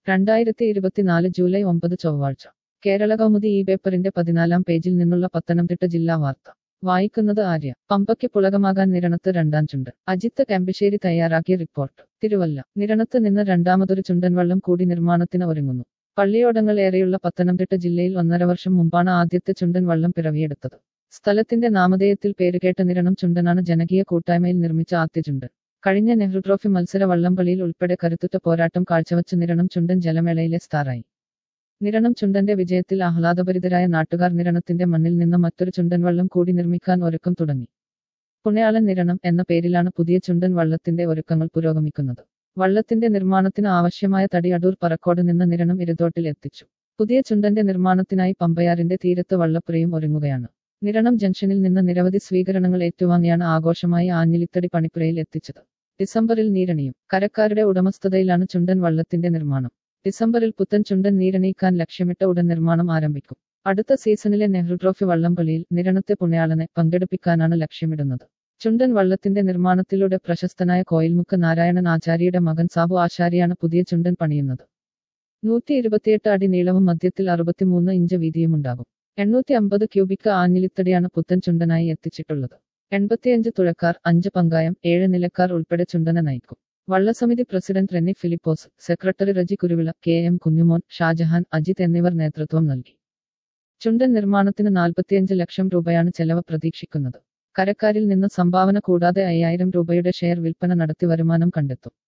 രണ്ടായിരത്തി ഇരുപത്തിനാല് ജൂലൈ ഒമ്പത് ചൊവ്വാഴ്ച കേരള കൗമുദി ഈ പേപ്പറിന്റെ പതിനാലാം പേജിൽ നിന്നുള്ള പത്തനംതിട്ട ജില്ലാ വാർത്ത വായിക്കുന്നത് ആര്യ പമ്പയ്ക്ക് പുളകമാകാൻ നിരണത്ത് രണ്ടാം ചുണ്ട് അജിത്ത് കെമ്പശ്ശേരി തയ്യാറാക്കിയ റിപ്പോർട്ട് തിരുവല്ല നിരണത്ത് നിന്ന് രണ്ടാമതൊരു ചുണ്ടൻ വള്ളം കൂടി നിർമ്മാണത്തിന് ഒരുങ്ങുന്നു പള്ളിയോടങ്ങൾ ഏറെയുള്ള പത്തനംതിട്ട ജില്ലയിൽ ഒന്നര വർഷം മുമ്പാണ് ആദ്യത്തെ ചുണ്ടൻ വള്ളം പിറവിയെടുത്തത് സ്ഥലത്തിന്റെ നാമധേയത്തിൽ പേരുകേട്ട നിരണം ചുണ്ടനാണ് ജനകീയ കൂട്ടായ്മയിൽ നിർമ്മിച്ച ആദ്യ ചുണ്ടൻ കഴിഞ്ഞ നെഹ്റു ട്രോഫി മത്സര വള്ളംകളിയിൽ ഉൾപ്പെടെ കരുത്തുറ്റ പോരാട്ടം കാഴ്ചവെച്ച നിരണം ചുണ്ടൻ ജലമേളയിലെ സ്റ്റാറായി നിരണം ചുണ്ടന്റെ വിജയത്തിൽ ആഹ്ലാദഭരിതരായ നാട്ടുകാർ നിരണത്തിന്റെ മണ്ണിൽ നിന്ന് മറ്റൊരു ചുണ്ടൻ വള്ളം കൂടി നിർമ്മിക്കാൻ ഒരുക്കം തുടങ്ങി പുണ്യാളൻ നിരണം എന്ന പേരിലാണ് പുതിയ ചുണ്ടൻ വള്ളത്തിന്റെ ഒരുക്കങ്ങൾ പുരോഗമിക്കുന്നത് വള്ളത്തിന്റെ നിർമ്മാണത്തിന് ആവശ്യമായ തടി അടൂർ പറക്കോട് നിന്ന് നിരണം ഇരുതോട്ടിൽ എത്തിച്ചു പുതിയ ചുണ്ടന്റെ നിർമ്മാണത്തിനായി പമ്പയാറിന്റെ തീരത്ത് വള്ളപ്പുരയും ഒരുങ്ങുകയാണ് നിരണം ജംഗ്ഷനിൽ നിന്ന് നിരവധി സ്വീകരണങ്ങൾ ഏറ്റുവാങ്ങിയാണ് ആഘോഷമായി ആഞ്ഞിലിത്തടി പണിപ്പുരയിൽ എത്തിച്ചത് ഡിസംബറിൽ നീരണിയും കരക്കാരുടെ ഉടമസ്ഥതയിലാണ് ചുണ്ടൻ വള്ളത്തിന്റെ നിർമ്മാണം ഡിസംബറിൽ പുത്തൻ ചുണ്ടൻ നീരണിയിക്കാൻ ലക്ഷ്യമിട്ട ഉടൻ നിർമ്മാണം ആരംഭിക്കും അടുത്ത സീസണിലെ നെഹ്റു ട്രോഫി വള്ളംകളിയിൽ നിരണത്തെ പുണ്യാളനെ പങ്കെടുപ്പിക്കാനാണ് ലക്ഷ്യമിടുന്നത് ചുണ്ടൻ വള്ളത്തിന്റെ നിർമ്മാണത്തിലൂടെ പ്രശസ്തനായ കോയിൽമുക്ക് നാരായണൻ ആചാര്യയുടെ മകൻ സാബു ആശാരിയാണ് പുതിയ ചുണ്ടൻ പണിയുന്നത് നൂറ്റി ഇരുപത്തിയെട്ട് അടി നീളവും മധ്യത്തിൽ അറുപത്തിമൂന്ന് ഇഞ്ച് വീതിയുമുണ്ടാകും എണ്ണൂറ്റി അമ്പത് ക്യൂബിക് ആഞ്ഞിലിത്തടിയാണ് പുത്തൻ ചുണ്ടനായി എത്തിച്ചിട്ടുള്ളത് എൺപത്തിയഞ്ച് തുഴക്കാർ അഞ്ച് പങ്കായം ഏഴ് നിലക്കാർ ഉൾപ്പെടെ ചുണ്ടനെ നയിക്കും വള്ളസമിതി president Renny Philipose secretary Reji Kuruvila K M Kunjumon Shajahan Ajith എന്നിവർ നേതൃത്വം നൽകി ചുണ്ടൻ നിർമ്മാണത്തിന് നാൽപ്പത്തിയഞ്ച് ലക്ഷം രൂപയാണ് ചെലവ് പ്രതീക്ഷിക്കുന്നത് കരക്കാരിൽ നിന്ന് സംഭാവന കൂടാതെ അയ്യായിരം രൂപയുടെ ഷെയർ വിൽപ്പന നടത്തി വരുമാനം കണ്ടെത്തും